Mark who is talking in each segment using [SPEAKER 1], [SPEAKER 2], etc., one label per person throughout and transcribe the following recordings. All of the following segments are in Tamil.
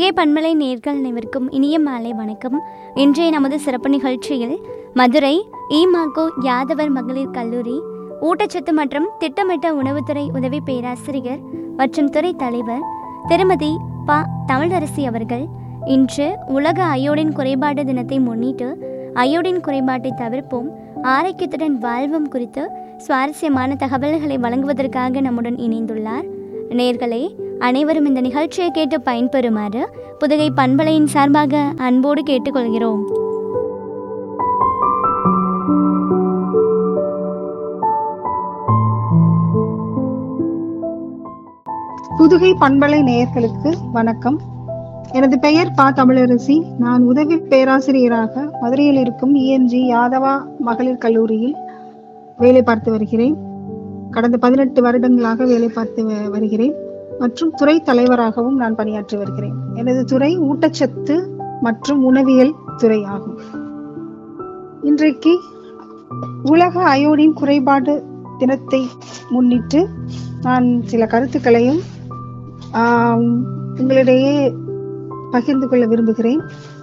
[SPEAKER 1] புதுகை பண்பலை நேர்கள் அனைவருக்கும் இனிய மாலை வணக்கம் இன்றைய நமது சிறப்பு நிகழ்ச்சியில் மதுரை ஈமாகோ யாதவர் மகளிர் கல்லூரி ஊட்டச்சத்து மற்றும் திட்டமிட்ட உணவுத்துறை உதவி பேராசிரியர் மற்றும் துறை தலைவர் திருமதி ப தமிழரசி அவர்கள் இன்று உலக அயோடின் குறைபாடு தினத்தை முன்னிட்டு அயோடின் குறைபாட்டை தவிர்ப்போம் ஆரோக்கியத்துடன் வாழ்வும் குறித்து சுவாரஸ்யமான தகவல்களை வழங்குவதற்காக நம்முடன் இணைந்துள்ளார் நேர்களே அனைவரும் இந்த நிகழ்ச்சியை கேட்டு பயன்பெறுமாறு புதுகை பண்பலையின் சார்பாக அன்போடு கேட்டுக்கொள்கிறோம்
[SPEAKER 2] புதுகை பண்பலை நேயர்களுக்கு வணக்கம் எனது பெயர் பா தமிழரசி நான் உதவி பேராசிரியராக மதுரையில் இருக்கும் இஎன்ஜி யாதவா மகளிர் கல்லூரியில் வேலை பார்த்து வருகிறேன் கடந்த பதினெட்டு வருடங்களாக வேலை பார்த்து வ- வருகிறேன் மற்றும் துறை தலைவராகவும் நான் பணியாற்றி வருகிறேன் எனது துறை ஊட்டச்சத்து மற்றும் உணவியல் துறை ஆகும் இன்றைக்கு உலக அயோடின் குறைபாடு தினத்தை முன்னிட்டு நான் சில கருத்துக்களையும் ஆம், உங்களிடையே பகிர்ந்து கொள்ள விரும்புகிறேன்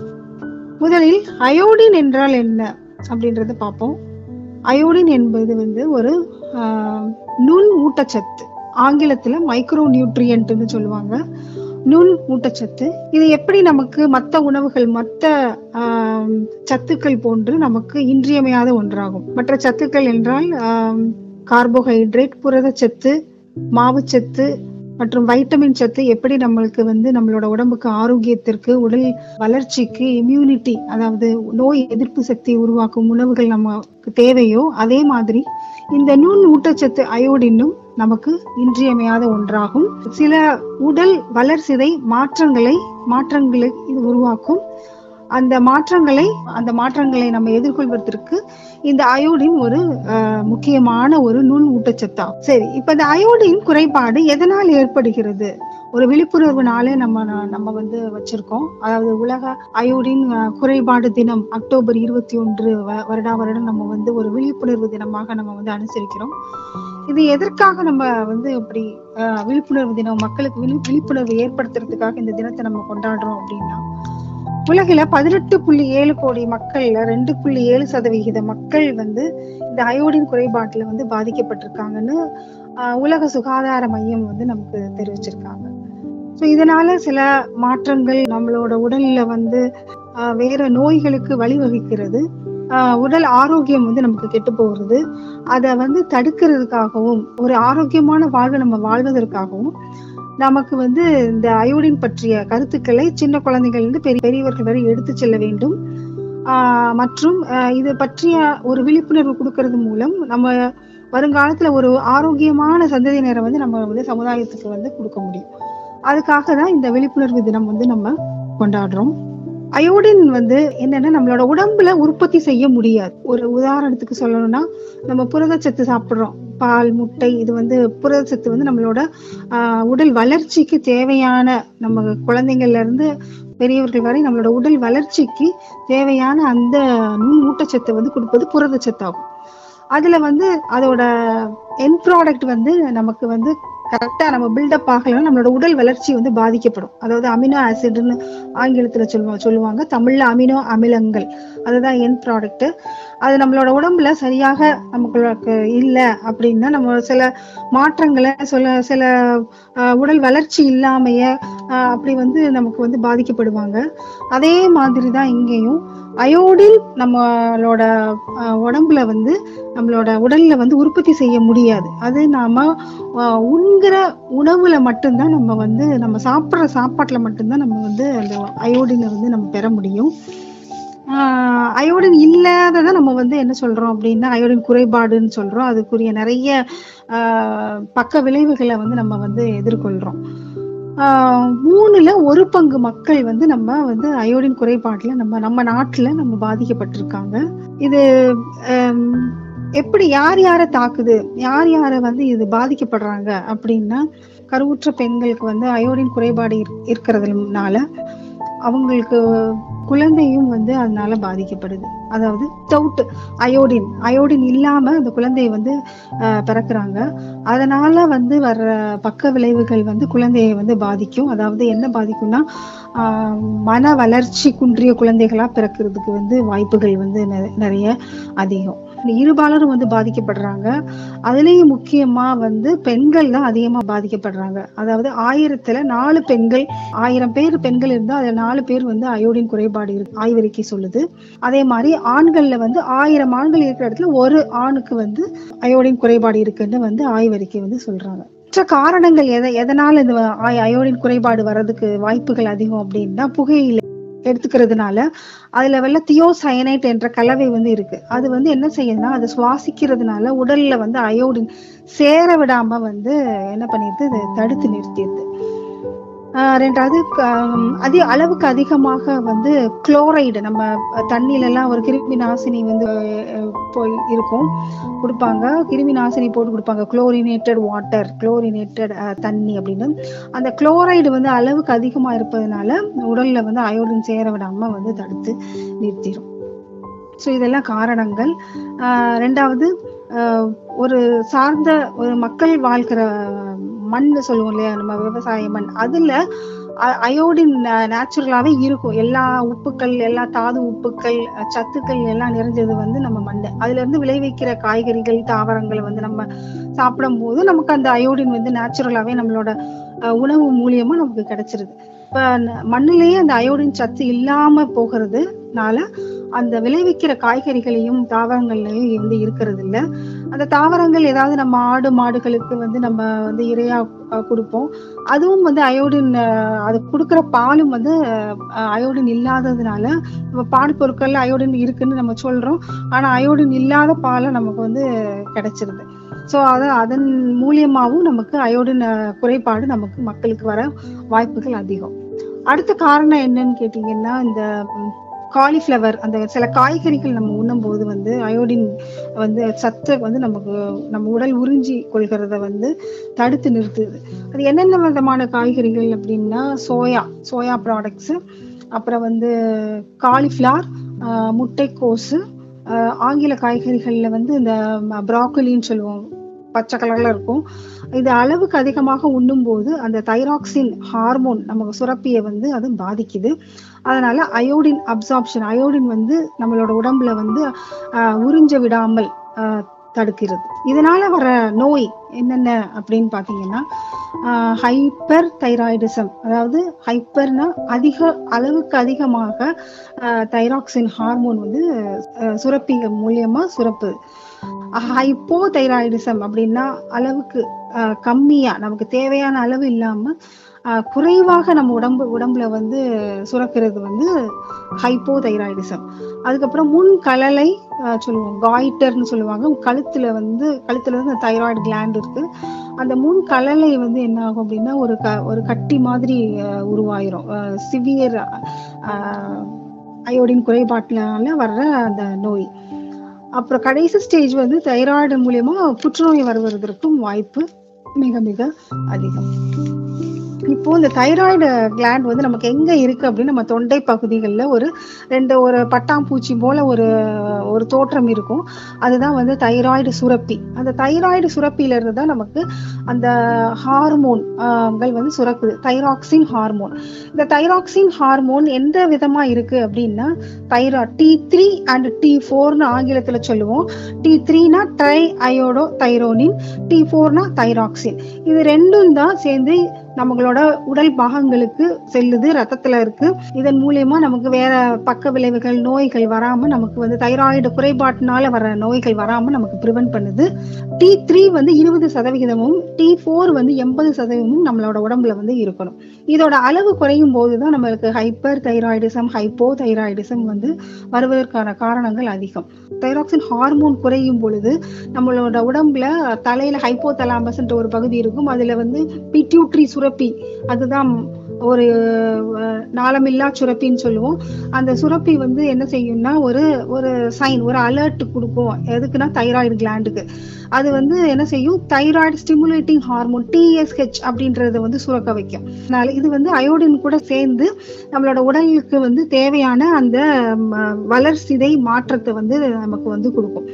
[SPEAKER 2] முதலில் அயோடின் என்றால் என்ன அப்படின்றத பார்ப்போம் அயோடின் என்பது வந்து ஒரு ஆம், நுண் ஊட்டச்சத்து ஆங்கிலத்துல மைக்ரோ நியூட்ரியன்ட்னு சொல்லுவாங்க நுண் ஊட்டச்சத்து இது எப்படி நமக்கு மற்ற உணவுகள் மற்ற ஆம், சத்துக்கள் போன்று நமக்கு இன்றியமையாத ஒன்றாகும் மற்ற சத்துக்கள் என்றால் ஆம், கார்போஹைட்ரேட் புரதச்சத்து மாவுச்சத்து மற்றும் வைட்டமின் சத்து எப்படி நம்மளுக்கு வந்து நம்மளோட உடம்புக்கு ஆரோக்கியத்திற்கு உடல் வளர்ச்சிக்கு இம்யூனிட்டி அதாவது நோய் எதிர்ப்பு சக்தி உருவாக்கும் உணவுகள் நமக்கு தேவையோ அதே மாதிரி இந்த நுண் ஊட்டச்சத்து அயோடினும் நமக்கு இன்றியமையாத ஒன்றாகும் சில உடல் வளர்சிதை மாற்றங்களை மாற்றங்களை இது உருவாக்கும் அந்த மாற்றங்களை அந்த மாற்றங்களை நம்ம எதிர்கொள்வதற்கு இந்த அயோடின் ஒரு அஹ், முக்கியமான ஒரு நுண் ஊட்டச்சத்தாகும் சரி இப்ப இந்த அயோடின் குறைபாடு எதனால் ஏற்படுகிறது ஒரு விழிப்புணர்வுனாலே நம்ம நம்ம வந்து வச்சிருக்கோம் அதாவது உலக அயோடின் அஹ், குறைபாடு தினம் அக்டோபர் இருபத்தி ஒன்று வருடா வருடம் நம்ம வந்து ஒரு விழிப்புணர்வு தினமாக நம்ம வந்து அனுசரிக்கிறோம் இது எதற்காக நம்ம வந்து இப்படி அஹ், விழிப்புணர்வு தினம் மக்களுக்கு விழி விழிப்புணர்வு ஏற்படுத்துறதுக்காக இந்த தினத்தை நம்ம கொண்டாடுறோம் அப்படின்னா உலகில பதினெட்டு புள்ளி ஏழு கோடி மக்கள்ல ரெண்டு புள்ளி ஏழு சதவிகித மக்கள் வந்து இந்த அயோடின் குறைபாட்டுல வந்து பாதிக்கப்பட்டிருக்காங்கன்னு ஆஹ், உலக சுகாதார மையம் வந்து நமக்கு தெரிவிச்சிருக்காங்க ஸோ இதனால சில மாற்றங்கள் நம்மளோட உடல்ல வந்து ஆஹ், வேற நோய்களுக்கு வழிவகுக்கிறது ஆஹ், உடல் ஆரோக்கியம் வந்து நமக்கு கெட்டு போகிறது அதை வந்து தடுக்கிறதுக்காகவும் ஒரு ஆரோக்கியமான வாழ்வை நம்ம வாழ்வதற்காகவும் நமக்கு வந்து இந்த அயோடின் பற்றிய கருத்துக்களை சின்ன குழந்தைகள் இருந்து பெரிய பெரியவர்கள் வரை எடுத்து செல்ல வேண்டும் ஆஹ் மற்றும் ஆஹ் இது பற்றிய ஒரு விழிப்புணர்வு கொடுக்கறது மூலம் நம்ம வருங்காலத்துல ஒரு ஆரோக்கியமான சந்ததியினரை வந்து நம்ம வந்து சமுதாயத்துக்கு வந்து கொடுக்க முடியும் அதுக்காக தான் இந்த விழிப்புணர்வு தினம் வந்து நம்ம கொண்டாடுறோம் அயோடின் வந்து என்னன்னா நம்மளோட உடம்புல உற்பத்தி செய்ய முடியாது ஒரு உதாரணத்துக்கு சொல்லணும்னா நம்ம புரதச்சத்து சாப்பிடுறோம் பால் முட்டை இது வந்து புரதச்சத்து வந்து நம்மளோட ஆஹ் உடல் வளர்ச்சிக்கு தேவையான நம்ம குழந்தைங்கள்ல இருந்து பெரியவர்கள் வரை நம்மளோட உடல் வளர்ச்சிக்கு தேவையான அந்த நுண் ஊட்டச்சத்தை வந்து கொடுப்பது புரதச்சத்தாகும் அதுல வந்து அதோட என் ப்ராடக்ட் வந்து நமக்கு வந்து கரெக்டா நம்ம பில்டப் ஆகலைன்னா நம்மளோட உடல் வளர்ச்சி வந்து பாதிக்கப்படும் அதாவது அமினோ ஆசிட்னு ஆங்கிலத்துல சொல்லுவாங்க சொல்லுவாங்க தமிழ்ல அமினோ அமிலங்கள் அதுதான் என் ப்ராடக்ட் அது நம்மளோட உடம்புல சரியாக நமக்கு இல்ல அப்படின்னா நம்ம சில மாற்றங்களை சில சில ஆஹ், உடல் வளர்ச்சி இல்லாமைய ஆஹ், அப்படி வந்து நமக்கு வந்து பாதிக்கப்படுவாங்க அதே மாதிரி தான் இங்கேயும் அயோடின் நம்மளோட ஆஹ், உடம்புல வந்து நம்மளோட உடல்ல வந்து உற்பத்தி செய்ய முடியாது அது நாம ஆஹ், உண்கிற உணவுல மட்டும்தான் நம்ம வந்து நம்ம சாப்பிட்ற சாப்பாட்டுல மட்டும்தான் நம்ம வந்து அந்த அயோடினை வந்து நம்ம பெற முடியும் ஆஹ் அயோடின் இல்லாததை நம்ம வந்து என்ன சொல்றோம் அப்படின்னா அயோடின் குறைபாடுன்னு சொல்றோம் அதுக்குரிய நிறைய ஆஹ் பக்க விளைவுகளை வந்து நம்ம வந்து எதிர்கொள்றோம் ஆஹ் மூணுல ஒரு பங்கு மக்கள் வந்து நம்ம வந்து அயோடின் குறைபாட்டுல நம்ம நம்ம நாட்டுல நம்ம பாதிக்கப்பட்டிருக்காங்க இது ஆம், எப்படி யார் யாரை தாக்குது யார் யாரை வந்து இது பாதிக்கப்படுறாங்க அப்படின்னா கருவுற்ற பெண்களுக்கு வந்து அயோடின் குறைபாடு இருக்- இருக்கிறதுனால அவங்களுக்கு குழந்தையும் வந்து அதனால பாதிக்கப்படுது அதாவது டவுட் அயோடின் அயோடின் இல்லாம அந்த குழந்தைய வந்து அஹ், பிறக்குறாங்க அதனால வந்து வர்ற பக்க விளைவுகள் வந்து குழந்தையை வந்து பாதிக்கும் அதாவது என்ன பாதிக்கும்னா ஆஹ், மன வளர்ச்சி குன்றிய குழந்தைகளா பிறக்கிறதுக்கு வந்து வாய்ப்புகள் வந்து நெ- நிறைய அதிகம் இந்த இருபாலரும் வந்து பாதிக்கப்படுறாங்க அதுலயும் முக்கியமா வந்து பெண்கள் தான் அதிகமா பாதிக்கப்படுறாங்க அதாவது ஆயிரத்துல நாலு பெண்கள் ஆயிரம் பேர் பெண்கள் இருந்தா அதுல நாலு பேர் வந்து அயோடின் குறைபாடு இருக்கு ஆய்வறிக்கை சொல்லுது அதே மாதிரி ஆண்கள்ல வந்து ஆயிரம் ஆண்கள் இருக்கிற இடத்துல ஒரு ஆணுக்கு வந்து அயோடின் குறைபாடு இருக்குன்னு வந்து ஆய்வறிக்கை வந்து சொல்றாங்க மற்ற காரணங்கள் எதை எதனால இந்த அய- அயோடின் குறைபாடு வர்றதுக்கு வாய்ப்புகள் அதிகம் அப்படின்னா புகையிலை எடுத்துக்கிறதுனால அதுல வெள்ள தியோசயனைட் என்ற கலவை வந்து இருக்கு அது வந்து என்ன செய்யுதுன்னா அது சுவாசிக்கிறதுனால உடல்ல வந்து அயோடின் சேர விடாம வந்து என்ன பண்ணிடுது இது தடுத்து நிறுத்திடுது ஆஹ் ரெண்டாவது க- அதி அளவுக்கு அதிகமாக வந்து குளோரைடு நம்ம தண்ணியில எல்லாம் ஒரு கிருமி நாசினி வந்து அஹ், போய் இருக்கும் கொடுப்பாங்க கிருமி நாசினி போட்டு கொடுப்பாங்க குளோரினேட்டட் வாட்டர் குளோரினேட்டட் தண்ணி அப்படின்னு அந்த குளோரைடு வந்து அளவுக்கு அதிகமா இருப்பதனால உடல்ல வந்து அயோடின் சேர விடாம வந்து தடுத்து நிறுத்திடும் ஸோ இதெல்லாம் காரணங்கள் ஆஹ் ரெண்டாவது ஆஹ் ஒரு சார்ந்த ஒரு மக்கள் வாழ்கிற மண் சொல்லுவோம் இல்லையா நம்ம விவசாய மண் அதுல அ- அயோடின் நேச்சுரலாவே இருக்கும் எல்லா உப்புக்கள் எல்லா தாது உப்புக்கள் அஹ் சத்துக்கள் எல்லாம் நிறைஞ்சது வந்து நம்ம மண் அதுல இருந்து விளைவிக்கிற காய்கறிகள் தாவரங்களை வந்து நம்ம சாப்பிடும் போது நமக்கு அந்த அயோடின் வந்து நேச்சுரலாவே நம்மளோட அஹ், உணவு மூலியமா நமக்கு கிடைச்சிருது இப்ப ந- மண்ணிலேயே அந்த அயோடின் சத்து இல்லாம போகிறதுனால அந்த விளைவிக்கிற காய்கறிகளையும் தாவரங்கள்லயும் வந்து இருக்கிறது இல்ல அந்த தாவரங்கள் ஏதாவது நம்ம ஆடு மாடுகளுக்கு வந்து நம்ம வந்து இரையா அஹ், கொடுப்போம் அதுவும் வந்து அயோடின் அஹ், அது கொடுக்குற பாலும் வந்து அஹ், அயோடின் இல்லாததுனால நம்ம பால் பொருட்கள்ல அயோடின் இருக்குன்னு நம்ம சொல்றோம் ஆனா அயோடின் இல்லாத பாலை நமக்கு வந்து கிடைச்சிருது ஸோ அத அதன் மூலியமாவும் நமக்கு அயோடின் அஹ், குறைபாடு நமக்கு மக்களுக்கு வர வாய்ப்புகள் அதிகம் அடுத்த காரணம் என்னன்னு கேட்டீங்கன்னா இந்த காலிஃப்ளவர் அந்த சில காய்கறிகள் நம்ம உண்ணும்போது வந்து அயோடின் வந்து சத்தை வந்து நமக்கு நம்ம உடல் உறிஞ்சி கொள்கிறத வந்து தடுத்து நிறுத்துது அது என்னென்ன விதமான காய்கறிகள் அப்படின்னா சோயா சோயா ப்ராடக்ட்ஸ் அப்புறம் வந்து காலிஃப்ளவர் முட்டைக்கோசு ஆஹ் ஆங்கில காய்கறிகள்ல வந்து இந்த ப்ராக்கலின்னு சொல்லுவோம் பச்சை கலர்ல இருக்கும் இது அளவுக்கு அதிகமாக உண்ணும்போது அந்த தைராக்சின் ஹார்மோன் நமக்கு சுரப்பியை வந்து அது பாதிக்குது அதனால அயோடின் அப்சார்ப்ஷன் அயோடின் வந்து நம்மளோட உடம்புல வந்து ஆஹ் உறிஞ்ச விடாமல் ஆஹ் தடுக்கிறது இதனால வர நோய் என்னென்ன அப்படின்னு பாத்தீங்கன்னா ஹைப்பர் தைராய்டிசம் அதாவது ஹைப்பர்னா அதிக அளவுக்கு அதிகமாக தைராக்சின் ஹார்மோன் வந்து ஆஹ் சுரப்பிகள் மூலியமா சுரப்பு ஹைப்போ தைராய்டிசம் அப்படின்னா அளவுக்கு ஆஹ் கம்மியா நமக்கு தேவையான அளவு இல்லாம ஆஹ் குறைவாக நம்ம உடம்பு உடம்புல வந்து சுரக்கிறது வந்து ஹைப்போ தைராய்டிசம் அதுக்கப்புறம் முன் கலலை ஆஹ் சொல்லுவோம் காய்டர்னு சொல்லுவாங்க கழுத்துல வந்து கழுத்துல வந்து தைராய்டு கிளாண்ட் இருக்கு அந்த முன் கலலை வந்து என்ன ஆகும் அப்படின்னா ஒரு க ஒரு கட்டி மாதிரி ஆஹ் உருவாயிரும் சிவியர் அயோடின் குறைபாட்டினால வர்ற அந்த நோய் அப்புறம் கடைசி ஸ்டேஜ் வந்து தைராய்டு மூலியமா புற்றுநோய் வருவதற்கும் வாய்ப்பு மிக மிக அதிகம் இப்போ இந்த தைராய்டு கிளாண்ட் வந்து நமக்கு எங்க இருக்கு அப்படின்னு நம்ம தொண்டை பகுதிகளில் ஒரு ரெண்டு ஒரு பட்டாம்பூச்சி போல ஒரு ஒரு தோற்றம் இருக்கும் அதுதான் வந்து தைராய்டு சுரப்பி அந்த தைராய்டு சுரப்பியில இருந்து தான் நமக்கு அந்த ஹார்மோன்கள் வந்து சுரக்குது தைராக்சின் ஹார்மோன் இந்த தைராக்சின் ஹார்மோன் எந்த விதமா இருக்கு அப்படின்னா தைரா டி த்ரீ அண்ட் டி ஃபோர்னு ஆங்கிலத்துல சொல்லுவோம் டி த்ரீனா ட்ரை அயோடோ தைரோனின் டி ஃபோர்னா தைராக்சின் இது ரெண்டும் தான் சேர்ந்து நம்மளோட உடல் பாகங்களுக்கு செல்லுது ரத்தத்துல இருக்கு இதன் மூலியமா நமக்கு வேற பக்க விளைவுகள் நோய்கள் வராம நமக்கு வந்து தைராய்டு குறைபாட்டினால வர நோய்கள் வராம நமக்கு ப்ரிவென்ட் பண்ணுது டி த்ரீ வந்து இருபது சதவிகிதமும் டி ஃபோர் வந்து எண்பது சதவீதமும் நம்மளோட உடம்புல வந்து இருக்கணும் இதோட அளவு குறையும் போதுதான் நம்மளுக்கு ஹைப்பர் தைராய்டிசம் ஹைப்போ தைராய்டிசம் வந்து வருவதற்கான காரணங்கள் அதிகம் தைராக்சின் ஹார்மோன் குறையும் பொழுது நம்மளோட உடம்புல தலையில ஹைப்போ தலாமஸ்ன்ற ஒரு பகுதி இருக்கும் அதுல வந்து பிட்யூட்ரி சுரப்பி அதுதான் ஒரு அஹ், நாளமில்லா சுரப்பின்னு சொல்லுவோம் அந்த சுரப்பி வந்து என்ன செய்யும்னா ஒரு ஒரு சைன் ஒரு அலர்ட் கொடுக்கும் எதுக்குன்னா தைராய்டு கிளாண்டுக்கு அது வந்து என்ன செய்யும் தைராய்டு ஸ்டிமுலேட்டிங் ஹார்மோன் டிஎஸ்ஹெச் அப்படின்றத வந்து சுரக்க வைக்கும் அதனால இது வந்து அயோடின் கூட சேர்ந்து நம்மளோட உடலுக்கு வந்து தேவையான அந்த ம, வளர்சிதை மாற்றத்தை வந்து நமக்கு வந்து கொடுக்கும்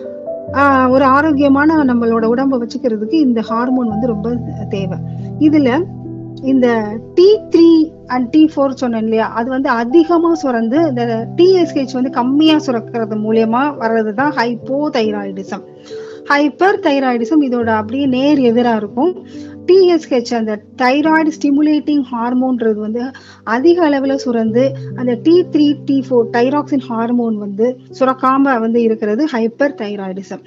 [SPEAKER 2] ஆஹ் ஒரு ஆரோக்கியமான நம்மளோட உடம்ப வச்சுக்கிறதுக்கு இந்த ஹார்மோன் வந்து ரொம்ப தேவை இதுல இந்த T three and T four சொன்னேன் இல்லையா அது வந்து அதிகமா சுரந்து இந்த டிஎஸ்ஹெச் வந்து கம்மியா சுரக்கிறது மூலியமா வர்றதுதான் ஹைப்போ தைராய்டிசம் ஹைப்பர் தைராய்டிசம் இதோட அப்படியே நேர் எதிரா இருக்கும் டிஎஸ்ஹெச் அந்த தைராய்டு ஸ்டிமுலேட்டிங் ஹார்மோன்றது வந்து அதிக அளவுல சுரந்து அந்த T three T four thyroxine hormone வந்து சுரக்காம வந்து இருக்கிறது ஹைப்பர் தைராய்டிசம்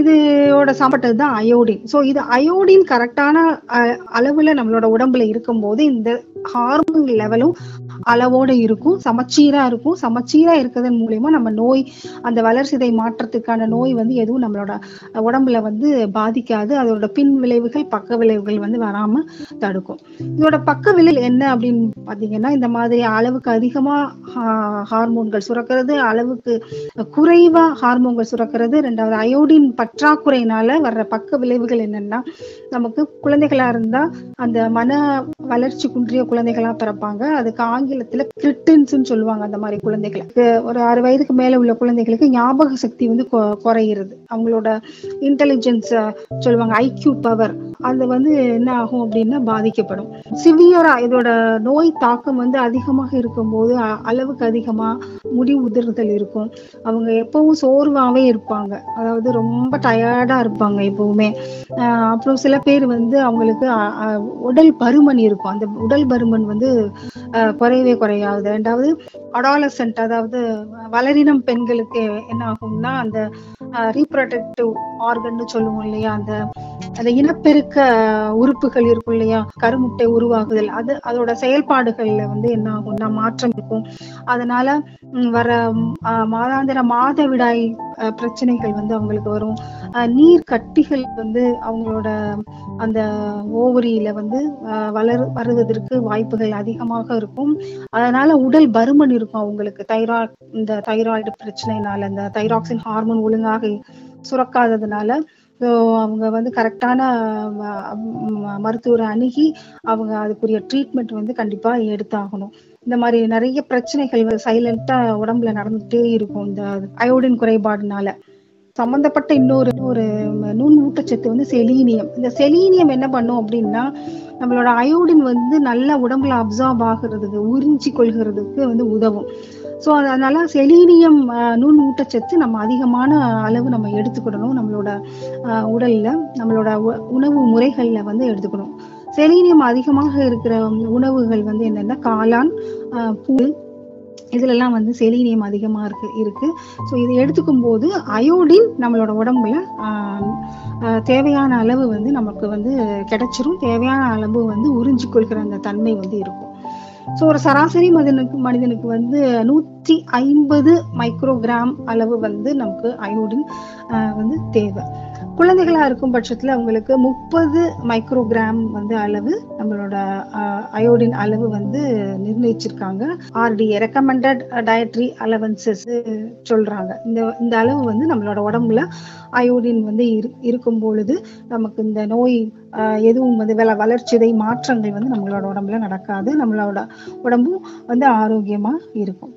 [SPEAKER 2] இதோட சாப்பிட்டது தான் அயோடின் ஸோ இது அயோடின் கரெக்டான அளவுல நம்மளோட உடம்புல இருக்கும்போது இந்த ஹார்மோன் லெவலும் அளவோட இருக்கும் சமச்சீரா இருக்கும் சமச்சீரா இருக்கிறதன் மூலியமா நம்ம நோய் அந்த வளர்சிதை மாற்றத்துக்கான நோய் வந்து எதுவும் நம்மளோட உடம்புல வந்து பாதிக்காது அதோட பின் விளைவுகள் பக்க விளைவுகள் வந்து வராம தடுக்கும் இதோட பக்க விளைவு என்ன அப்படின்னு பாத்தீங்கன்னா இந்த மாதிரி அளவுக்கு அதிகமா ஹா- ஹார்மோன்கள் சுரக்கிறது அளவுக்கு குறைவா ஹார்மோன்கள் சுரக்கிறது ரெண்டாவது அயோடின் பற்றாக்குறையினால வர்ற பக்க விளைவுகள் என்னன்னா நமக்கு குழந்தைகளா இருந்தா அந்த மன வளர்ச்சி குன்றிய குழந்தைகளா பிறப்பாங்க அதுக்கு ஆங்கிலத்துல கிரிட்டின்ஸ் சொல்லுவாங்க அந்த மாதிரி குழந்தைகளுக்கு ஒரு ஆறு வயதுக்கு மேல உள்ள குழந்தைகளுக்கு ஞாபக சக்தி வந்து கொ- குறையிறது அவங்களோட இன்டெலிஜென்ஸ் சொல்லுவாங்க ஐக்யூ பவர் அது வந்து என்ன ஆகும் அப்படின்னா பாதிக்கப்படும் சிவியரா இதோட நோய் தாக்கம் வந்து அதிகமாக இருக்கும்போது அ- அளவுக்கு அதிகமா முடி உதிர்தல் இருக்கும் அவங்க எப்பவும் சோர்வாவே இருப்பாங்க அதாவது ரொம்ப டயர்டா இருப்பாங்க எப்பவுமே ஆஹ் அப்புறம் சில பேர் வந்து அவங்களுக்கு அ- அ- உடல் பருமன் இருக்கும் அந்த உடல் பருமன் வந்து ஆஹ் குறையவே குறையாது ரெண்டாவது அடாலசன்ட் அதாவது வளரினம் பெண்களுக்கு என்ன ஆகும்னா அந்த ரீப்ரொடக்டிவ் ஆர்கன்னு சொல்லுவோம் இல்லையா அந்த அந்த இனப்பெருக்க உறுப்புகள் இருக்கும் இல்லையா கருமுட்டை உருவாகுதல் அது அதோட செயல்பாடுகள்ல வந்து என்ன ஆகும்னா மாற்றம் இருக்கும் அதனால ம், வர ம், ஆ, மாதாந்திர மாதவிடாய் அ, பிரச்சனைகள் வந்து அவங்களுக்கு வரும் அ, நீர் கட்டிகள் வந்து அவங்களோட அந்த ஓவரியில வந்து அ, வளர் வருவதற்கு வாய்ப்புகள் அதிகமாக இருக்கும் அதனால உடல் பருமன் இருக்கும் அவங்களுக்கு தைராய்டு இந்த தைராய்டு பிரச்சனைனால இந்த தைராக்சின் ஹார்மோன் ஒழுங்காக சுரக்காததுனால ஸோ அவங்க வந்து கரெக்டான மருத்துவரை அணுகி அவங்க அதுக்குரிய ட்ரீட்மெண்ட் வந்து கண்டிப்பா எடுத்தாகணும் இந்த மாதிரி நிறைய பிரச்சனைகள் சைலண்டா உடம்புல நடந்துட்டே இருக்கும் இந்த அயோடின் குறைபாடுனால சம்பந்தப்பட்ட இன்னொரு ஒரு நுண் ஊட்டச்சத்து வந்து செலீனியம் இந்த செலீனியம் என்ன பண்ணும் அப்படின்னா நம்மளோட அயோடின் வந்து நல்ல உடம்புல அப்சார்ப் ஆகுறதுக்கு உறிஞ்சி கொள்கிறதுக்கு வந்து உதவும் ஸோ அதனால செலீனியம் அஹ், நுண் ஊட்டச்சத்து நம்ம அதிகமான அளவு நம்ம எடுத்துக்கிடணும் நம்மளோட அஹ், உடல்ல நம்மளோட உ- உணவு முறைகள்ல வந்து எடுத்துக்கணும் செலீனியம் அதிகமாக இருக்கிற உணவுகள் வந்து என்னன்னா காளான் அஹ், பூ இதுல எல்லாம் வந்து செலீனியம் அதிகமா இருக்கு இருக்கு ஸோ இதை எடுத்துக்கும் போது அயோடின் நம்மளோட உடம்புல ஆஹ், ஆஹ், தேவையான அளவு வந்து நமக்கு வந்து கிடைச்சிரும் தேவையான அளவு வந்து உறிஞ்சி கொள்கிற அந்த தன்மை வந்து இருக்கும் ஸோ ஒரு சராசரி மனிதனுக்கு மனிதனுக்கு வந்து நூற்றி ஐம்பது மைக்ரோகிராம் அளவு வந்து நமக்கு அயோடின் ஆஹ், வந்து தேவை குழந்தைகளா இருக்கும் பட்சத்துல அவங்களுக்கு முப்பது மைக்ரோகிராம் வந்து அளவு நம்மளோட ஆஹ், அயோடின் அளவு வந்து நிர்ணயிச்சிருக்காங்க ஆர்டிஏ ரெக்கமெண்டட் டயட்ரி அலவன்சஸ் சொல்றாங்க இந்த இந்த அளவு வந்து நம்மளோட உடம்புல அயோடின் வந்து இரு- இருக்கும் பொழுது நமக்கு இந்த நோய் ஆஹ், எதுவும் வந்து வள வளர்ச்சிதை மாற்றங்கள் வந்து நம்மளோட உடம்புல நடக்காது நம்மளோட உடம்பும் வந்து ஆரோக்கியமா இருக்கும்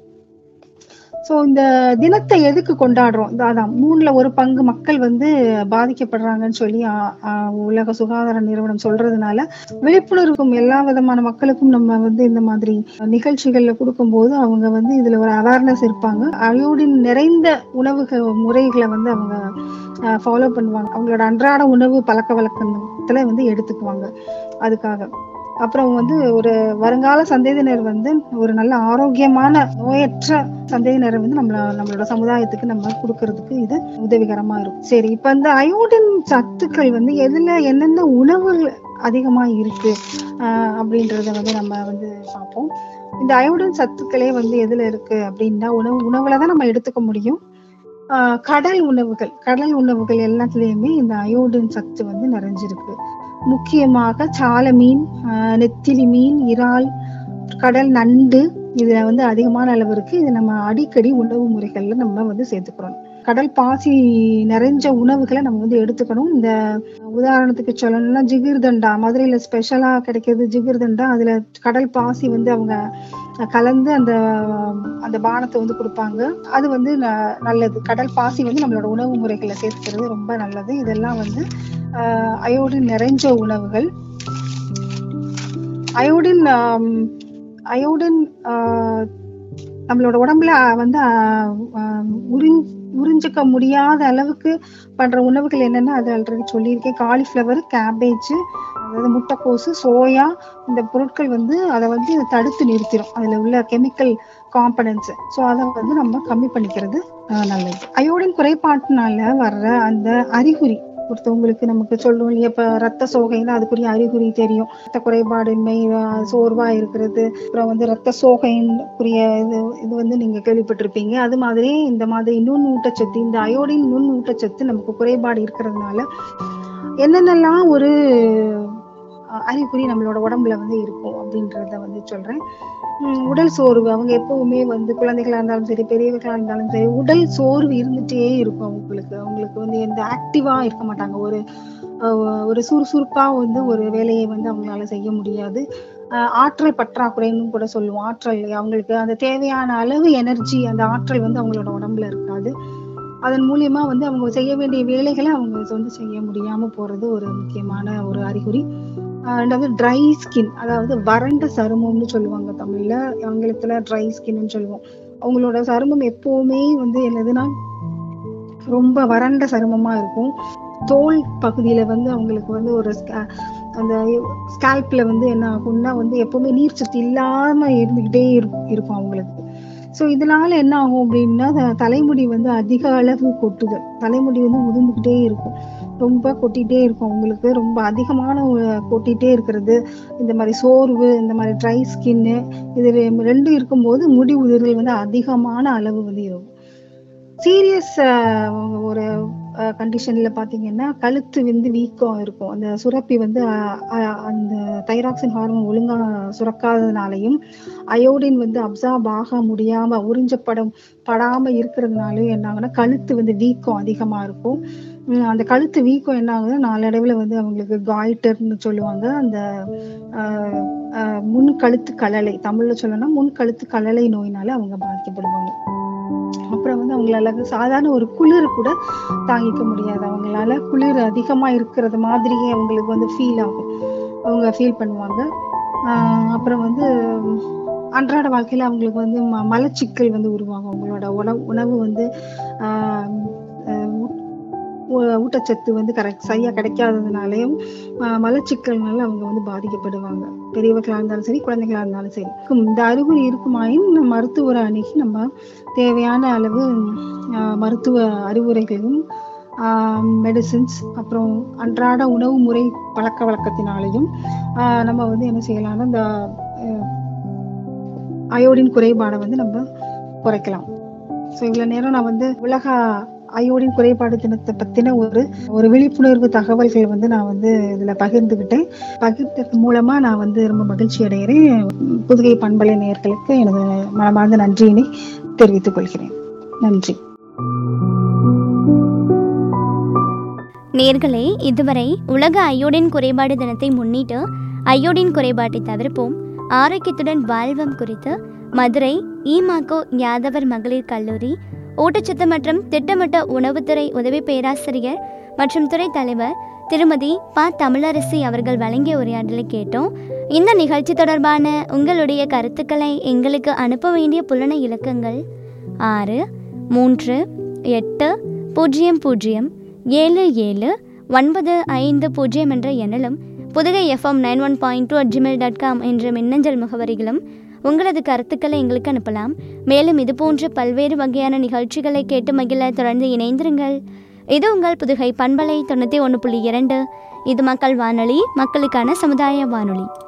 [SPEAKER 2] சோ இந்த தினத்தை எதுக்கு கொண்டாடுறோம் இந்த அதான் மூணுல ஒரு பங்கு மக்கள் வந்து பாதிக்கப்படுறாங்கன்னு சொல்லி ஆ- ஆ, உலக சுகாதார நிறுவனம் சொல்றதுனால விழிப்புணர்வுக்கும் எல்லா விதமான மக்களுக்கும் நம்ம வந்து இந்த மாதிரி நிகழ்ச்சிகள்ல கொடுக்கும்போது அவங்க வந்து இதுல ஒரு அவேர்னஸ் இருப்பாங்க அயோடின் நிறைந்த உணவுகள் முறைகளை வந்து அவங்க ஃபாலோ பண்ணுவாங்க அவங்களோட அன்றாட உணவு பழக்க வழக்கத்துல வந்து எடுத்துக்குவாங்க அதுக்காக அப்புறம் வந்து ஒரு வருங்கால சந்ததியினர் வந்து ஒரு நல்ல ஆரோக்கியமான நோயற்ற சந்ததியினரை வந்து நம்மள நம்மளோட சமுதாயத்துக்கு நம்ம கொடுக்கறதுக்கு இது உதவிகரமா இருக்கும் சரி இப்ப இந்த அயோடின் சத்துக்கள் வந்து எதுல என்னென்ன உணவுகள் அதிகமா இருக்கு ஆஹ் அப்படின்றத வந்து நம்ம வந்து பார்ப்போம் இந்த அயோடின் சத்துக்களே வந்து எதுல இருக்கு அப்படின்னா உணவு உணவுல தான் நம்ம எடுத்துக்க முடியும் ஆஹ் கடல் உணவுகள் கடல் உணவுகள் எல்லாத்துலயுமே இந்த அயோடின் சத்து வந்து நிறைஞ்சிருக்கு முக்கியமாக சால மீன் ஆஹ் நெத்திலி மீன் இறால் கடல் நண்டு இதுல வந்து அதிகமான அளவு இருக்கு இது நம்ம அடிக்கடி உணவு முறைகள்ல நம்ம வந்து சேர்த்துக்கிறோம் கடல் பாசி நிறைஞ்ச உணவுகளை நம்ம வந்து எடுத்துக்கணும் இந்த உதாரணத்துக்கு சொல்லணும்னா ஜிகிர்தண்டா மதுரையில ஸ்பெஷலா கிடைக்கிறது ஜிகிர்தண்டா அதுல கடல் பாசி வந்து அவங்க கலந்து அந்த அந்த பானத்தை வந்து கொடுப்பாங்க அது வந்து ந- நல்லது கடல் பாசி வந்து நம்மளோட உணவு முறைகளை சேர்த்துக்கிறது ரொம்ப நல்லது இதெல்லாம் வந்து ஆஹ் அயோடின் நிறைஞ்ச உணவுகள் அயோடின் ஆம், அயோடின் ஆஹ், நம்மளோட உடம்புல வந்து ஆஹ், ஆஹ், உறிஞ் உறிஞ்சிக்க முடியாத அளவுக்கு பண்ற உணவுகள் என்னன்னா அது ஆல்ரெடி சொல்லியிருக்கேன் காலிஃப்ளவர் கேபேஜ் அதாவது முட்டைக்கோசு சோயா இந்த பொருட்கள் வந்து அதை வந்து தடுத்து நிறுத்திடும் அதுல உள்ள கெமிக்கல் காம்பனன்ட்ஸ் ஸோ அதை வந்து நம்ம கம்மி பண்ணிக்கிறது ஆஹ், நல்லது அயோடின் குறைபாட்டினால வர்ற அந்த அறிகுறி ஒருத்தவங்களுக்கு நமக்கு சொல்லுவோம் இல்லையா இப்ப ரத்த சோகைன்னா அதுக்குரிய அறிகுறி தெரியும் ரத்த குறைபாடின்மை ஆஹ், சோர்வா இருக்கிறது அப்புறம் வந்து ரத்த சோகைக்குரிய இது இது வந்து நீங்க கேள்விப்பட்டிருப்பீங்க அது மாதிரி இந்த மாதிரி நுண் ஊட்டச்சத்து இந்த அயோடின் நுண் ஊட்டச்சத்து நமக்கு குறைபாடு இருக்கிறதுனால என்னென்னலாம் ஒரு அஹ், அறிகுறி நம்மளோட உடம்புல வந்து இருக்கும் அப்படின்றத வந்து சொல்றேன் உம், உடல் சோர்வு அவங்க எப்பவுமே வந்து குழந்தைகளா இருந்தாலும் சரி பெரியவர்களா இருந்தாலும் சரி உடல் சோர்வு இருந்துட்டே இருக்கும் அவங்களுக்கு அவங்களுக்கு வந்து எந்த ஆக்டிவா இருக்க மாட்டாங்க ஒரு அஹ், ஒரு சுறுசுறுப்பா வந்து ஒரு வேலையை வந்து அவங்களால செய்ய முடியாது அஹ், ஆற்றல் பற்றாக்குறைன்னு கூட சொல்லுவோம் ஆற்றல் அவங்களுக்கு அந்த தேவையான அளவு எனர்ஜி அந்த ஆற்றல் வந்து அவங்களோட உடம்புல இருக்காது அதன் மூலியமா வந்து அவங்க செய்ய வேண்டிய வேலைகளை அவங்க வந்து செய்ய முடியாம போறது ஒரு முக்கியமான ஒரு அறிகுறி ஆஹ் ரெண்டாவது ட்ரை ஸ்கின் அதாவது வறண்ட சருமம்னு சொல்லுவாங்க தமிழ்ல ஆங்கிலத்துல ட்ரை ஸ்கின்னு சொல்லுவோம் அவங்களோட சருமம் எப்பவுமே வந்து என்னதுன்னா ரொம்ப வறண்ட சருமமா இருக்கும் தோல் பகுதியில வந்து அவங்களுக்கு வந்து ஒரு sca- அந்த ஸ்கால்ப்ல வந்து என்ன ஆகும்னா வந்து எப்பவுமே நீர் சத்து இல்லாம இருந்துகிட்டே இருக்கும் இருக்கும் அவங்களுக்கு ஸோ இதனால என்ன ஆகும் அப்படின்னா த- தலைமுடி வந்து அதிக அளவு கொட்டுதல் தலைமுடி வந்து உதிர்ந்துகிட்டே இருக்கும் ரொம்ப கொட்டிட்டே இருக்கும் அவங்களுக்கு ரொம்ப அதிகமான ஒரு- கொட்டிட்டே இருக்கிறது இந்த மாதிரி சோர்வு இந்த மாதிரி ட்ரை ஸ்கின்னு இது ரெ- ரெண்டும் இருக்கும்போது முடி உதிர்தல் வந்து அதிகமான அளவு வந்து இருக்கும் சீரியஸ் ஒரு கண்டிஷன்ல பாத்தீங்கன்னா கழுத்து வந்து வீக்கம் இருக்கும் அந்த சுரப்பி வந்து அஹ், அஹ், அந்த தைராக்சின் ஹார்மோன் ஒழுங்கா சுரக்காததுனாலையும் அயோடின் வந்து அப்சார்ப் ஆக முடியாம உறிஞ்சப்படும் படாம இருக்கிறதுனாலயும் என்ன ஆகும்னா கழுத்து வந்து வீக்கம் அதிகமா இருக்கும் உம் அந்த கழுத்து வீக்கம் என்ன ஆகுதுன்னா நாளடைவுல வந்து அவங்களுக்கு காய்டர்னு சொல்லுவாங்க அந்த ஆஹ், ஆஹ், முன் கழுத்து கழலை தமிழ்ல சொல்லணும்னா முன் கழுத்து கழலை நோயினால அவங்க பாதிக்கப்படுவாங்க அப்புறம் வந்து அவங்களால சாதாரண ஒரு குளிர் கூட தாங்கிக்க முடியாது அவங்களால குளிர் அதிகமா இருக்கிறது மாதிரியே அவங்களுக்கு வந்து ஃபீல் ஆகும் அவங்க ஃபீல் பண்ணுவாங்க ஆஹ் அப்புறம் வந்து அன்றாட வாழ்க்கையில அவங்களுக்கு வந்து ம- மலச்சிக்கல் வந்து உருவாகும் அவங்களோட உணவு உணவு வந்து ஆஹ் ஆஹ் ஊ- ஊ- ஊட்டச்சத்து வந்து கரெக்ட் சரியா கிடைக்காததுனாலயும் ஆஹ் மலச்சிக்கல்னால அவங்க வந்து பாதிக்கப்படுவாங்க பெரியவர்களா இருந்தாலும் சரி குழந்தைகளா இருந்தாலும் சரி இருக்கும். இந்த அறிகுறி இருக்குமாயின் நம்ம மருத்துவரை அணுகி நம்ம தேவையான அளவு ஆஹ் மருத்துவ அறிவுரைகளையும் மெடிசின்ஸ் அப்புறம் அன்றாட உணவு முறை பழக்க வழக்கத்தினாலையும் ஆஹ் நம்ம வந்து என்ன செய்யலாம்னா இந்த ஆஹ் அயோடின் குறைபாடை வந்து நம்ம குறைக்கலாம் ஸோ இவ்வளவு நேரம் நான் வந்து உலக அயோடின் குறைபாடு தினத்தை பத்தின ஒரு ஒரு விழிப்புணர்வு தகவல்கள் வந்து நான் வந்து இதுல பகிர்ந்துகிட்டேன் பகிர்ந்தது மூலமா நான் வந்து ரொம்ப மகிழ்ச்சி அடைகிறேன் புதுகை பண்பலை நேயர்களுக்கு எனது மனமார்ந்த நன்றியினை தெரிவித்துக் கொள்கிறேன் நன்றி
[SPEAKER 1] நேர்களே இதுவரை உலக அயோடின் குறைபாடு தினத்தை முன்னிட்டு அயோடின் குறைபாட்டை தவிர்ப்போம் ஆரோக்கியத்துடன் வாழ்வம் குறித்து மதுரை ஈமாக்கோ யாதவர் மகளிர் கல்லூரி ஊட்டச்சத்து மற்றும் திட்டமிட்ட உணவுத்துறை உதவி பேராசிரியர் மற்றும் துறை தலைவர் திருமதி ப தமிழரசி அவர்கள் வழங்கிய உரையாடலை கேட்டோம் இந்த நிகழ்ச்சி தொடர்பான உங்களுடைய கருத்துக்களை எங்களுக்கு அனுப்ப வேண்டிய புலன இலக்கங்கள் ஆறு மூன்று எட்டு பூஜ்ஜியம் பூஜ்ஜியம் ஏழு ஏழு ஒன்பது ஐந்து பூஜ்ஜியம் என்ற எண்ணிலும் Pudugai FM nine one point two Gmail dot com என்ற மின்னஞ்சல் முகவரிகளும் உங்களது கருத்துக்களை எங்களுக்கு அனுப்பலாம் மேலும் இது போன்ற பல்வேறு வகையான நிகழ்ச்சிகளை கேட்டு மகிழ தொடர்ந்து இணைந்திருங்கள் இது உங்கள் புதுகை பண்பலை தொண்ணூற்றி ஒன்று புள்ளி இரண்டு இது மக்கள் வானொலி மக்களுக்கான சமுதாய வானொலி